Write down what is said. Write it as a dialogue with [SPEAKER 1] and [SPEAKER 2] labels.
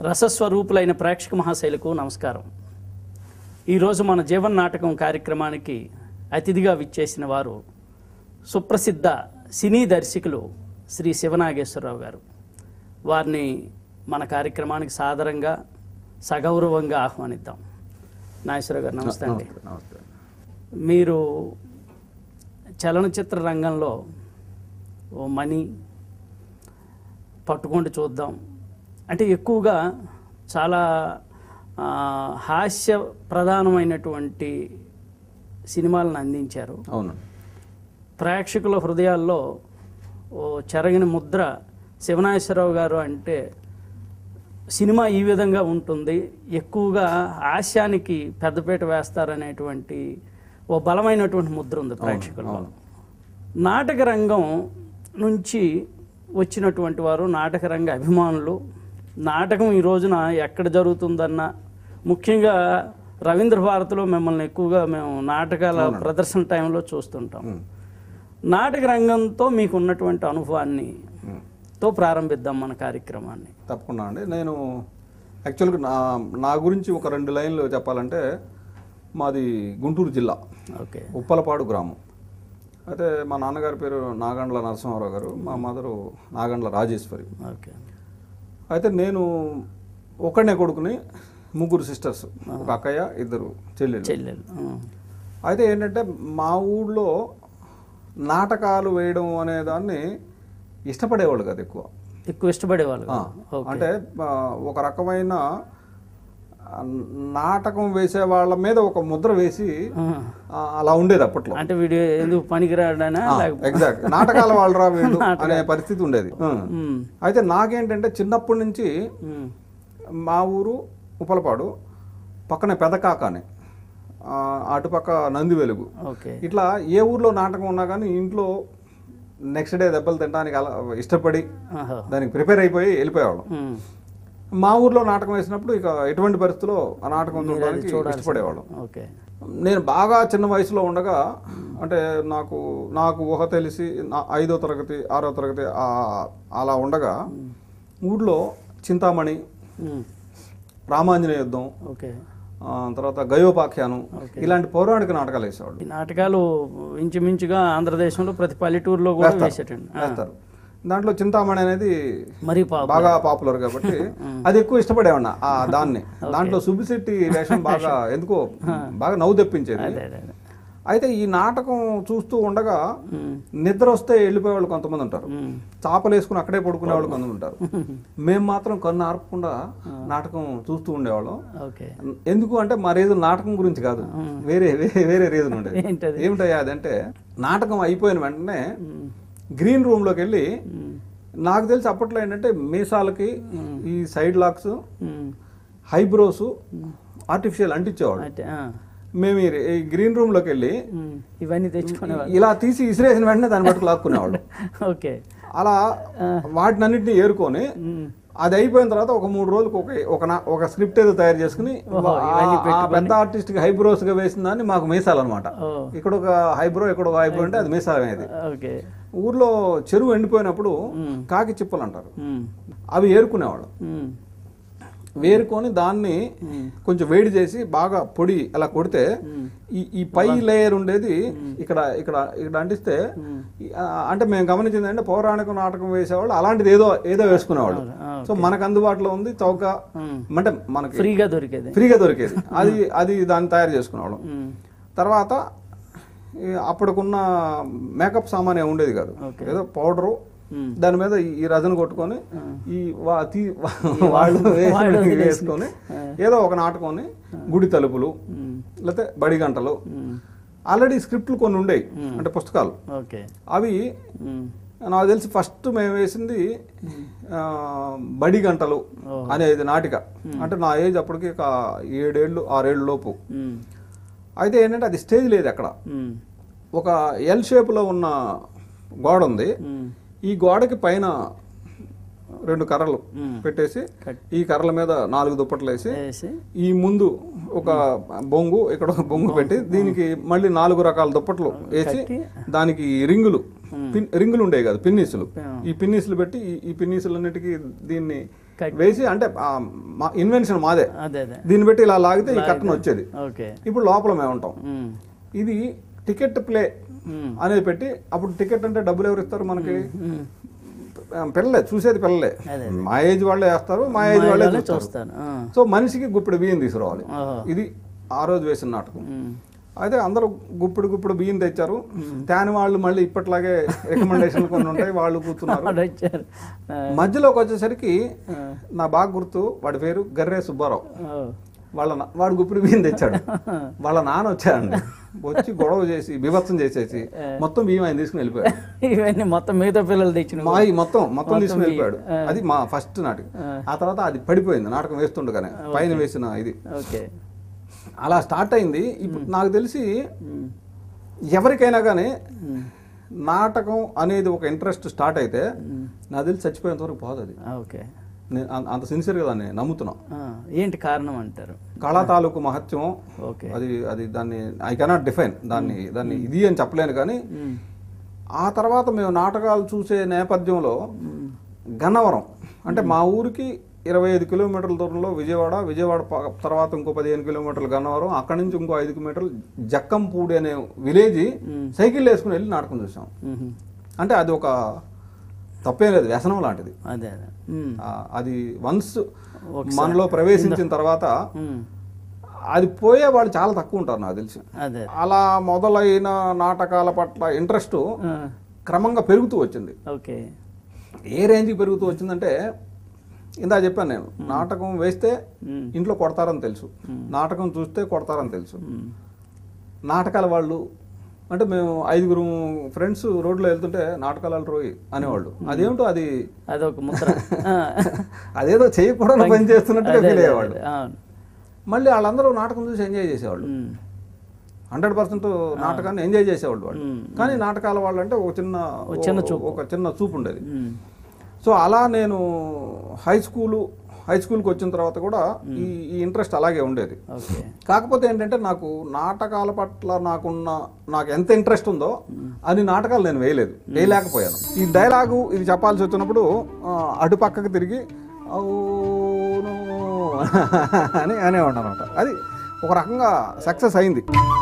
[SPEAKER 1] రసస్వరూపులైన ప్రేక్షక మహాశైలకు నమస్కారం ఈరోజు మన జీవన్ నాటకం కార్యక్రమానికి అతిథిగా విచ్చేసిన వారు సుప్రసిద్ధ సినీ దర్శకులు శ్రీ శివనాగేశ్వరరావు గారు వారిని మన కార్యక్రమానికి సాదరంగా సగౌరవంగా ఆహ్వానిద్దాం నాగేశ్వరరావు గారు నమస్తే అండి
[SPEAKER 2] నమస్తే నమస్తే
[SPEAKER 1] మీరు చలనచిత్ర రంగంలో ఓ మనీ పట్టుకోండి చూద్దాం అంటే ఎక్కువగా చాలా ఆ, హాస్య ప్రధానమైనటువంటి సినిమాలను అందించారు
[SPEAKER 2] అవును
[SPEAKER 1] ప్రేక్షకుల హృదయాల్లో ఓ చెరగిన ముద్ర శివనాగేశ్వరరావు గారు అంటే సినిమా ఈ విధంగా ఉంటుంది ఎక్కువగా హాస్యానికి పెద్దపీట వేస్తారనేటువంటి ఓ బలమైనటువంటి ముద్ర ఉంది ప్రేక్షకుల్లో నాటక రంగం నుంచి వచ్చినటువంటి వారు నాటక రంగ అభిమానులు నాటకం ఈ రోజున ఎక్కడ జరుగుతుందన్న ముఖ్యంగా రవీంద్ర భారతిలో మిమ్మల్ని ఎక్కువగా మేము నాటకాల ప్రదర్శన టైంలో చూస్తుంటాం నాటక రంగంతో మీకు ఉన్నటువంటి అనుభవాన్ని తో ప్రారంభిద్దాం మన కార్యక్రమాన్ని
[SPEAKER 2] తప్పకుండా అండి నేను యాక్చువల్గా నా నా గురించి ఒక రెండు లైన్లు చెప్పాలంటే మాది గుంటూరు జిల్లా
[SPEAKER 1] ఓకే
[SPEAKER 2] ఉప్పలపాడు గ్రామం అయితే మా నాన్నగారి పేరు నాగండ్ల నరసింహారావు గారు మా మదరు నాగండ్ల రాజేశ్వరి
[SPEAKER 1] ఓకే
[SPEAKER 2] అయితే నేను ఒకడనే కొడుకుని ముగ్గురు సిస్టర్స్ ఒక అక్కయ్య ఇద్దరు చెల్లెలు
[SPEAKER 1] చెల్లెలు ఆ.
[SPEAKER 2] అయితే ఏంటంటే మా ఊళ్ళో నాటకాలు వేయడం అనే దాన్ని ఇష్టపడేవాళ్ళు కదా ఎక్కువ
[SPEAKER 1] ఎక్కువ ఇష్టపడేవాళ్ళు
[SPEAKER 2] ఆ,
[SPEAKER 1] ఓకే
[SPEAKER 2] అంటే ఆ, ఒక రకమైన ఆ, నాటకం వేసే వాళ్ళ మీద ఒక ముద్ర వేసి
[SPEAKER 1] ఆ.
[SPEAKER 2] ఆ, అలా ఉండేది అప్పట్లో
[SPEAKER 1] అంటే వీడు ఎందుకు పనికిరాడనా లేకపోతే
[SPEAKER 2] ఎగ్జాక్ట్ నాటకాల వాళ్ళరా వీళ్ళు అనే పరిస్థితి ఉండేది ఆ.
[SPEAKER 1] ఉమ్,
[SPEAKER 2] అయితే నాకేంటంటే చిన్నప్పటి నుంచి
[SPEAKER 1] ఉమ్,
[SPEAKER 2] మా ఊరు ఉప్పలపాడు పక్కనే పెదకాకానే ఆ, అటుపక్క నంది వెలుగు
[SPEAKER 1] ఓకే
[SPEAKER 2] ఇట్లా ఏ ఊర్లో నాటకం ఉన్నా కానీ ఇంట్లో నెక్స్ట్ డే దెబ్బలు తినడానికి అలా ఇష్టపడి
[SPEAKER 1] ఆహా.
[SPEAKER 2] దానికి ప్రిపేర్ అయిపోయి వెళ్ళిపోయేవాళ్ళం
[SPEAKER 1] ఉమ్,
[SPEAKER 2] మా ఊర్లో నాటకం వేసినప్పుడు ఇక ఎటువంటి పరిస్థితుల్లో ఆ నాటకం చూడడానికి ఇష్టపడేవాళ్ళం
[SPEAKER 1] ఓకే
[SPEAKER 2] నేను బాగా చిన్న వయసులో ఉండగా అంటే నాకు నాకు ఊహ తెలిసి నా- ఐదో తరగతి ఆరో తరగతి ఆ- అలా ఉండగా ఊర్లో చింతామణి
[SPEAKER 1] ఉమ్,
[SPEAKER 2] రామాంజనేయ యుద్ధం
[SPEAKER 1] ఓకే
[SPEAKER 2] ఆ, తర్వాత గయోపాఖ్యానం ఇలాంటి పౌరాణిక నాటకాలు వేసేవాళ్ళు
[SPEAKER 1] ఈ నాటకాలు ఇంచుమించుగా ఆంధ్రదేశంలో ప్రతి పల్లెటూరులో కూడా వేసేటండి ఆ,
[SPEAKER 2] వేస్తారు దాంట్లో చింతామణి అనేది
[SPEAKER 1] మరీ పాప
[SPEAKER 2] బాగా పాపులర్ కాబట్టి అది ఎక్కువ ఇష్టపడేవాడిన ఆ దాన్ని దాంట్లో సుబ్బిశెట్టి వేషం బాగా ఎందుకో బాగా నవ్వు తెప్పించేది
[SPEAKER 1] అదే అదే అదే
[SPEAKER 2] అయితే ఈ నాటకం చూస్తూ ఉండగా
[SPEAKER 1] ఉమ్,
[SPEAKER 2] నిద్ర వస్తే వెళ్ళిపోయే వాళ్ళు కొంతమంది ఉంటారు
[SPEAKER 1] ఉమ్,
[SPEAKER 2] చాపలు వేసుకుని అక్కడే పడుకునే వాళ్ళు కొంతమంది ఉంటారు మేము మాత్రం కన్ను ఆర్పకుండా నాటకం చూస్తూ ఉండేవాళ్ళం
[SPEAKER 1] ఓకే
[SPEAKER 2] ఎందుకు అంటే మా రీజన్ నాటకం గురించి కాదు వేరే వేరే- వేరే రీజన్ ఉండేది
[SPEAKER 1] ఏంటది
[SPEAKER 2] ఏమిటయ్యా అదంటే నాటకం అయిపోయిన వెంటనే
[SPEAKER 1] ఉమ్,
[SPEAKER 2] గ్రీన్ రూమ్ లోకి వెళ్ళి
[SPEAKER 1] ఉమ్,
[SPEAKER 2] నాకు తెలిసి అప్పట్లో ఏంటంటే మీసాలకి ఈ side locks
[SPEAKER 1] um,
[SPEAKER 2] eyebrows artificial అంటించేవాడు
[SPEAKER 1] అంటే ఆ,
[SPEAKER 2] మేము ఈ ఈ గ్రీన్ రూమ్ లోకి వెళ్ళి
[SPEAKER 1] ఉమ్, ఇవన్నీ తెచ్చుకునేవాళ్ళు
[SPEAKER 2] ఇలా తీసి ఇసిరేసిన వెంటనే దాన్ని పట్టుకు లాక్కునేవాళ్ళు
[SPEAKER 1] ఓకే
[SPEAKER 2] అలా వాటినన్నింటినీ ఏరుకొని
[SPEAKER 1] ఉమ్,
[SPEAKER 2] అది అయిపోయిన తర్వాత ఒక మూడు రోజులకు ఒక ఒక నా- ఒక స్క్రిప్ట్ ఏదో తయారు చేసుకుని
[SPEAKER 1] ఓహో,
[SPEAKER 2] ఆ- ఆ పెద్ద ఆర్టిస్ట్ కి హైబ్రోస్ గా వేసిన దాన్ని మాకు మీసాలన్నమాట
[SPEAKER 1] ఓ
[SPEAKER 2] ఇక్కడ ఒక హైబ్రో ఇక్కడ ఒక హైబ్రో అంటే అది మీసాలు అనేది
[SPEAKER 1] ఓకే
[SPEAKER 2] ఊర్లో చెరువు ఎండిపోయినప్పుడు కాకి చిప్పలు అంటారు
[SPEAKER 1] ఉమ్,
[SPEAKER 2] అవి ఏరుకునేవాళ్ళు
[SPEAKER 1] ఉమ్,
[SPEAKER 2] వేరుకొని దాన్ని కొంచెం వేడి చేసి బాగా పొడి అలా కొడితే ఈ ఈ పై లేయర్ ఉండేది ఇక్కడ ఇక్కడ ఇక్కడ అంటిస్తే ఈ- ఆ, అంటే మేము గమనించింది అంటే పౌరాణిక నాటకం వేసేవాళ్ళు అలాంటిది ఏదో ఏదో వేసుకునేవాళ్ళు
[SPEAKER 1] ఆ,
[SPEAKER 2] సో మనకు అందుబాటులో ఉంది చౌక
[SPEAKER 1] ఉమ్.
[SPEAKER 2] అంటే మనకి
[SPEAKER 1] ఫ్రీగా దొరికేది
[SPEAKER 2] ఫ్రీగా దొరికేది అది అది దాన్ని తయారు చేసుకునేవాళ్ళం
[SPEAKER 1] ఉమ్,
[SPEAKER 2] తర్వాత ఈ అప్పటికున్న మేకప్ సామాన్ ఏం ఉండేది కాదు ఏదో పౌడరు
[SPEAKER 1] ఉమ్.
[SPEAKER 2] దాని మీద ఈ- ఈ రజను కొట్టుకొని ఈ వా- తీ- వాళ్ళు వేసి- వేసుకొని ఏదో ఒక నాటకాన్ని గుడి తలుపులు
[SPEAKER 1] ఉమ్,
[SPEAKER 2] లేకపోతే బడి గంటలు
[SPEAKER 1] ఉమ్,
[SPEAKER 2] ఆల్రెడీ స్క్రిప్ట్లు కొన్ని ఉండేవి అంటే పుస్తకాలు
[SPEAKER 1] ఓకే
[SPEAKER 2] అవి
[SPEAKER 1] ఉమ్,
[SPEAKER 2] నాకు తెలిసి ఫస్ట్ మేము వేసింది ఆ, బడి గంటలు అనేది నాటిక అంటే నా ఏజ్ అప్పటికి ఒక ఏడేళ్ళు ఆరేళ్ళు లోపు
[SPEAKER 1] ఉమ్,
[SPEAKER 2] అయితే ఏంటంటే అది స్టేజ్ లేదు అక్కడ
[SPEAKER 1] ఉమ్,
[SPEAKER 2] ఒక ఎల్ షేప్లో ఉన్న గోడ ఉంది
[SPEAKER 1] ఉమ్,
[SPEAKER 2] ఈ గోడకి పైన రెండు కర్రలు
[SPEAKER 1] మ్మ్.
[SPEAKER 2] పెట్టేసి
[SPEAKER 1] కట్.
[SPEAKER 2] ఈ కర్రల మీద నాలుగు దుప్పట్లు వేసి
[SPEAKER 1] వేసి
[SPEAKER 2] ఈ ముందు ఒక బొంగు ఇక్కడ ఒక బొంగు పెట్టి దీనికి మళ్ళీ నాలుగు రకాల దుప్పట్లు వేసి
[SPEAKER 1] కట్టి.
[SPEAKER 2] దానికి ఈ రింగులు పిన్ రింగులు ఉండేవి కదా పిన్నీసులు
[SPEAKER 1] ఆ.
[SPEAKER 2] ఈ పిన్నీసులు పెట్టి ఈ- ఈ పిన్నీసులన్నిటికీ దీన్ని
[SPEAKER 1] కట్-
[SPEAKER 2] వేసి అంటే ఆ, మా ఇన్వెన్షన్ మాదే
[SPEAKER 1] అదే అదే
[SPEAKER 2] దీన్ని బట్టి ఇలా లాగితే ఈ కట్టన్ వచ్చేది
[SPEAKER 1] ఓకే
[SPEAKER 2] ఇప్పుడు లోపల మేము ఉంటాం
[SPEAKER 1] ఉమ్,
[SPEAKER 2] ఇది టికెట్ ప్లే
[SPEAKER 1] ఉమ్,
[SPEAKER 2] అనేది పెట్టి అప్పుడు టికెట్ అంటే డబ్బులు ఎవరు ఇస్తారు మనకి
[SPEAKER 1] ఉమ్.
[SPEAKER 2] పిల్లలే చూసేది పిల్లలే
[SPEAKER 1] అదే.
[SPEAKER 2] మా ఏజ్ వాళ్ళే వేస్తారు మా ఏజ్ వాళ్ళే
[SPEAKER 1] వాళ్ళే
[SPEAKER 2] చూస్తారు
[SPEAKER 1] చూస్తాను ఆ,
[SPEAKER 2] సో మనిషికి గుప్పిడి బియ్యం తీసుకురావాలి
[SPEAKER 1] ఓహో.
[SPEAKER 2] ఇది ఆ రోజు వేసిన నాటకం
[SPEAKER 1] ఉమ్,
[SPEAKER 2] అయితే అందరూ గుప్పుడు గుప్పుడు బియ్యం తెచ్చారు దాని వాళ్ళు మళ్ళీ ఇప్పట్లాగే రికమెండేషన్లు కొన్ని ఉంటాయి వాళ్ళు కూర్చున్నారు
[SPEAKER 1] వాడు వచ్చారు ఆ,
[SPEAKER 2] మధ్యలోకి వచ్చేసరికి నా బాగా గుర్తు వాడి పేరు గర్రే సుబ్బారావు
[SPEAKER 1] ఓ.
[SPEAKER 2] వాళ్ళ నా- వాడు గుప్పుడు బియ్యం తెచ్చాడు వాళ్ళ నాన్న వచ్చాడండి వచ్చి గొడవ చేసి బీభత్సం చేసేసి మొత్తం బియ్యం ఆయన తీసుకుని వెళ్ళిపోయాడు
[SPEAKER 1] ఇవన్నీ మొత్తం మిగతా పిల్లలు తెచ్చిన
[SPEAKER 2] మా ఈ మొత్తం మొత్తం తీసుకుని వెళ్ళిపోయాడు అది మా ఫస్ట్ నాటకం ఆ తర్వాత అది పడిపోయింది నాటకం వేస్తుండగానే పైన వేసిన ఇది
[SPEAKER 1] ఓకే
[SPEAKER 2] అలా స్టార్ట్ అయింది ఇప్పుడు నాకు తెలిసి ఎవరికైనా కానీ నాటకం అనేది ఒక ఇంట్రెస్ట్ స్టార్ట్ అయితే నాకు తెలిసి చచ్చిపోయేంత వరకు పోదు అది
[SPEAKER 1] ఓకే
[SPEAKER 2] నేను అం- అంత సిన్సియర్గా దాన్ని నమ్ముతున్నాం
[SPEAKER 1] ఆ, ఏంటి కారణం అంటారు
[SPEAKER 2] కళా తాలూకు మహత్యం
[SPEAKER 1] ఓకే
[SPEAKER 2] అది అది దాన్ని ఐ కెనాట్ డిఫైన్ దాన్ని దాన్ని ఇది అని చెప్పలేను కానీ
[SPEAKER 1] ఉమ్,
[SPEAKER 2] ఆ తర్వాత మేము నాటకాలు చూసే నేపథ్యంలో గన్నవరం అంటే మా ఊరికి ఇరవై ఐదు కిలోమీటర్ల దూరంలో విజయవాడ విజయవాడ ప- తర్వాత ఇంకో పదిహేను కిలోమీటర్లు గన్నవరం అక్కడి నుంచి ఇంకో ఐదు కిలోమీటర్లు జక్కంపూడి అనే విలేజ్ సైకిల్ వేసుకుని వెళ్ళి నాటకం చూసాం
[SPEAKER 1] ఉహు,
[SPEAKER 2] అంటే అది ఒక తప్పేం లేదు వ్యసనం లాంటిది
[SPEAKER 1] అదే అదే ఉమ్,
[SPEAKER 2] ఆ, అది వన్స్ మనలో ప్రవేశించిన తర్వాత అది పోయే వాళ్ళు చాలా తక్కువ ఉంటారు నాకు తెలిసి
[SPEAKER 1] అదే
[SPEAKER 2] అలా మొదలైన నాటకాల పట్ల ఇంట్రెస్ట్
[SPEAKER 1] ఆ,
[SPEAKER 2] క్రమంగా పెరుగుతూ వచ్చింది
[SPEAKER 1] ఓకే
[SPEAKER 2] ఏ రేంజ్కి పెరుగుతూ వచ్చిందంటే ఇందా చెప్పాను నేను నాటకం వేస్తే
[SPEAKER 1] ఉమ్,
[SPEAKER 2] ఇంట్లో కొడతారని తెలుసు నాటకం చూస్తే కొడతారని తెలుసు
[SPEAKER 1] ఉమ్,
[SPEAKER 2] నాటకాల వాళ్ళు అంటే మేము ఐదుగురు ఫ్రెండ్స్ రోడ్లో వెళ్తుంటే నాటకాలు రోయి అనేవాళ్ళు అదేమిటో అది
[SPEAKER 1] అదొక ముద్ర ఆ,
[SPEAKER 2] అదేదో చేయకూడని పని చేస్తున్నట్టుగా
[SPEAKER 1] అదే,
[SPEAKER 2] ఫీల్
[SPEAKER 1] అదే,
[SPEAKER 2] అయ్యేవాళ్ళు
[SPEAKER 1] అదే, అవును.
[SPEAKER 2] మళ్ళీ వాళ్ళందరూ నాటకం చూసి ఎంజాయ్ చేసేవాళ్ళు
[SPEAKER 1] ఉమ్,
[SPEAKER 2] హండ్రెడ్ పర్సెంట్ నాటకాన్ని ఎంజాయ్ చేసేవాళ్ళు వాళ్ళు
[SPEAKER 1] మ్మ్.
[SPEAKER 2] కానీ నాటకాల వాళ్ళు అంటే ఒక చిన్న
[SPEAKER 1] ఒక చిన్న చూపు.
[SPEAKER 2] ఒక చిన్న చూపు ఉండేది
[SPEAKER 1] ఉమ్,
[SPEAKER 2] సో అలా నేను హై స్కూలు హై స్కూల్కి వచ్చిన తర్వాత కూడా ఈ ఈ ఇంట్రెస్ట్ అలాగే ఉండేది
[SPEAKER 1] ఓకే
[SPEAKER 2] కాకపోతే ఏంటంటే నాకు నాటకాల పట్ల నాకున్న నాకు ఎంత ఇంట్రెస్ట్ ఉందో అన్ని నాటకాలు నేను వేయలేదు వేయలేకపోయాను ఈ డైలాగు ఇది చెప్పాల్సి వచ్చినప్పుడు ఆ, అటు పక్కకు తిరిగి అవును అని అనేవాడు అనమాట అది ఒక రకంగా సక్సెస్ అయింది